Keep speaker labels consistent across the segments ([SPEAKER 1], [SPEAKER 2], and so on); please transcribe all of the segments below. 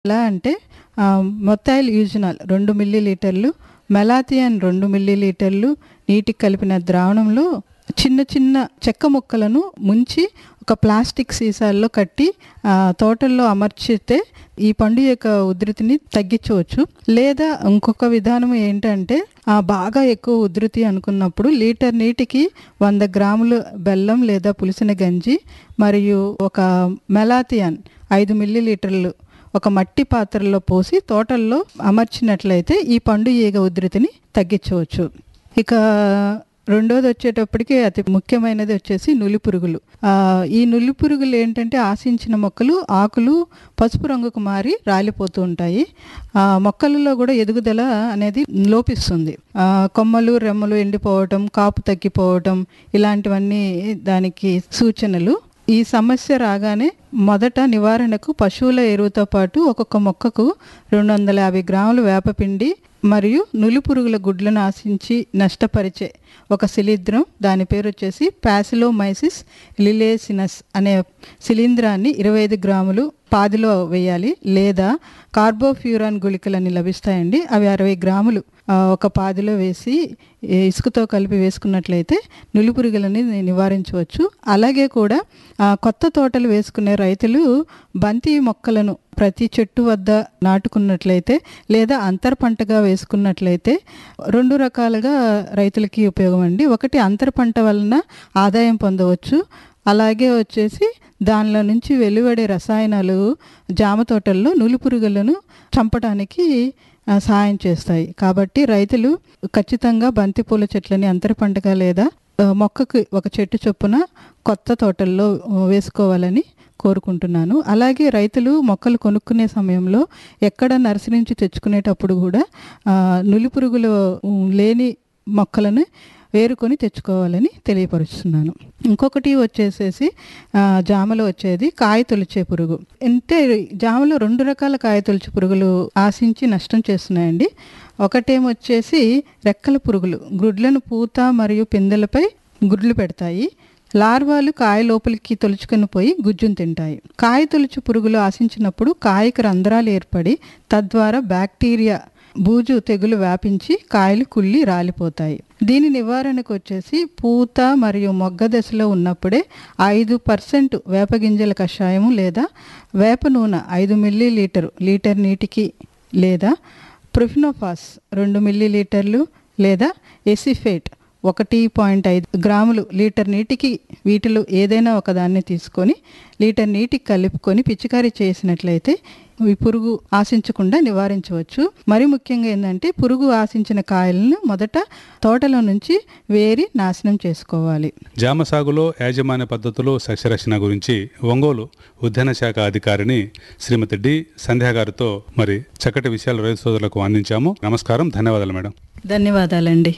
[SPEAKER 1] ఎలా అంటే ఆ, మొత్తాయిల్ యూజనాల్ రెండు మిల్లీ లీటర్లు మెలాథియాన్ రెండు మిల్లీ లీటర్లు నీటికి కలిపిన ద్రావణంలో చిన్న చిన్న చెక్క ముక్కలను ముంచి ఒక ప్లాస్టిక్ సీసాల్లో కట్టి ఆ, తోటల్లో అమర్చితే ఈ పండు యొక్క ఉధృతిని తగ్గించవచ్చు లేదా ఇంకొక విధానం ఏంటంటే ఆ, బాగా ఎక్కువ ఉధృతి అనుకున్నప్పుడు లీటర్ నీటికి వంద గ్రాములు బెల్లం లేదా పులిసిన గంజి మరియు ఒక మెలాథియాన్ ఐదు మిల్లీ లీటర్లు ఒక మట్టి పాత్రలో పోసి తోటల్లో అమర్చినట్లయితే ఈ పండు ఈగ ఉధృతిని తగ్గించవచ్చు ఇక రెండోది వచ్చేటప్పటికి అతి ముఖ్యమైనది వచ్చేసి నులి పురుగులు ఆ, ఈ నులి పురుగులు ఏంటంటే ఆశించిన మొక్కలు ఆకులు పసుపు రంగుకు మారి రాలిపోతూ ఉంటాయి ఆ, మొక్కలలో కూడా ఎదుగుదల అనేది లోపిస్తుంది ఆ, కొమ్మలు రెమ్మలు ఎండిపోవటం కాపు తగ్గిపోవటం ఇలాంటివన్నీ దానికి సూచనలు ఈ సమస్య రాగానే మొదట నివారణకు పశువుల ఎరువుతో పాటు ఒక్కొక్క మొక్కకు రెండు వందల యాభై గ్రాములు వేపపిండి మరియు నులి పురుగుల గుడ్లను ఆశించి నష్టపరిచే ఒక శిలీంధ్రం దాని పేరు వచ్చేసి ప్యాసిలోమైసిస్ లిలేసినస్ అనే శిలీంధ్రాన్ని ఇరవై ఐదు గ్రాములు పాదిలో వేయాలి లేదా కార్బోఫ్యూరాన్ గుళికలని లభిస్తాయండి అవి అరవై గ్రాములు ఆ, ఒక పాదిలో వేసి ఏ, ఇసుకతో కలిపి వేసుకున్నట్లయితే నులి పురుగులని నివారించవచ్చు అలాగే కూడా ఆ, కొత్త తోటలు వేసుకునే రైతులు బంతి మొక్కలను ప్రతి చెట్టు వద్ద నాటుకున్నట్లయితే లేదా అంతర పంటగా వేసుకున్నట్లయితే రెండు రకాలుగా రైతులకి ఉపయోగం అండి ఒకటి అంతర పంట వలన ఆదాయం పొందవచ్చు అలాగే వచ్చేసి దానిలో నుంచి వెలువడే రసాయనాలు జామ తోటల్లో నులి పురుగులను చంపడానికి ఆ, సహాయం చేస్తాయి కాబట్టి రైతులు ఖచ్చితంగా బంతిపూల చెట్లని అంతర పంటగా లేదా ఆ, మొక్కకు ఒక చెట్టు చొప్పున కొత్త తోటల్లో ఆ, వేసుకోవాలని కోరుకుంటున్నాను అలాగే రైతులు మొక్కలు కొనుక్కునే సమయంలో ఎక్కడ నర్సరీ నుంచి తెచ్చుకునేటప్పుడు కూడా ఆ, నులి పురుగులు ఉమ్, లేని మొక్కలను వేరుకొని తెచ్చుకోవాలని తెలియపరుస్తున్నాను ఇంకొకటి వచ్చేసేసి ఆ, జామలో వచ్చేది కాయ తొలిచే పురుగు అంటే జామలో రెండు రకాల కాయ తొలిచే పురుగులు ఆశించి నష్టం చేస్తున్నాయండి ఒకటేమొచ్చేసి రెక్కల పురుగులు గుడ్లను పూత మరియు పిందెలపై గుడ్లు పెడతాయి లార్వాలు కాయ లోపలికి తొలుచుకొని పోయి గుజ్జును తింటాయి కాయ తొలుచు పురుగులు ఆశించినప్పుడు కాయకు రంధ్రాలు ఏర్పడి తద్వారా బ్యాక్టీరియా బూజు తెగులు వ్యాపించి కాయలు కుళ్ళి రాలిపోతాయి దీని నివారణకు వచ్చేసి పూత మరియు మొగ్గ దశలో ఉన్నప్పుడే ఐదు పర్సెంట్ వేపగింజల కషాయము లేదా వేప నూనె ఐదు మిల్లీ లీటరు లీటర్ నీటికి లేదా ప్రొఫినోఫాస్ రెండు మిల్లీ లీటర్లు లేదా ఎసిఫేట్ ఒకటి పాయింట్ ఐదు గ్రాములు లీటర్ నీటికి వీటిలో ఏదైనా ఒక దాన్ని తీసుకొని లీటర్ నీటికి కలుపుకొని పిచికారీ చేసినట్లయితే ఈ పురుగు ఆశించకుండా నివారించవచ్చు మరి ముఖ్యంగా ఏంటంటే పురుగు ఆశించిన కాయలను మొదట తోటలో నుంచి వేరి నాశనం చేసుకోవాలి
[SPEAKER 2] జామ సాగులో యాజమాన్య పద్ధతులు సస్యరక్షణ గురించి ఒంగోలు ఉద్యాన శాఖ అధికారిని శ్రీమతి డి సంధ్యా గారితో మరి చక్కటి విషయాలు రైతు సోదరులకు అందించాము నమస్కారం ధన్యవాదాలు మేడం
[SPEAKER 1] ధన్యవాదాలండి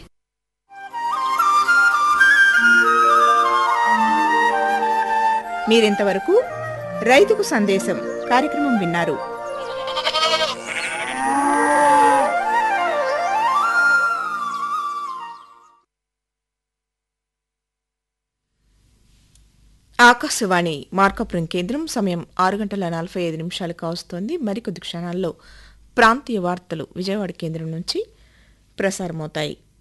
[SPEAKER 3] మీరింతవరకు రైతుకు సందేశం కార్యక్రమం విన్నారు ఆకాశవాణి మార్కపురం కేంద్రం సమయం ఆరు గంటల నలభై ఐదు నిమిషాలు కావస్తోంది మరికొద్ది క్షణాల్లో ప్రాంతీయ వార్తలు విజయవాడ కేంద్రం నుంచి ప్రసారమవుతాయి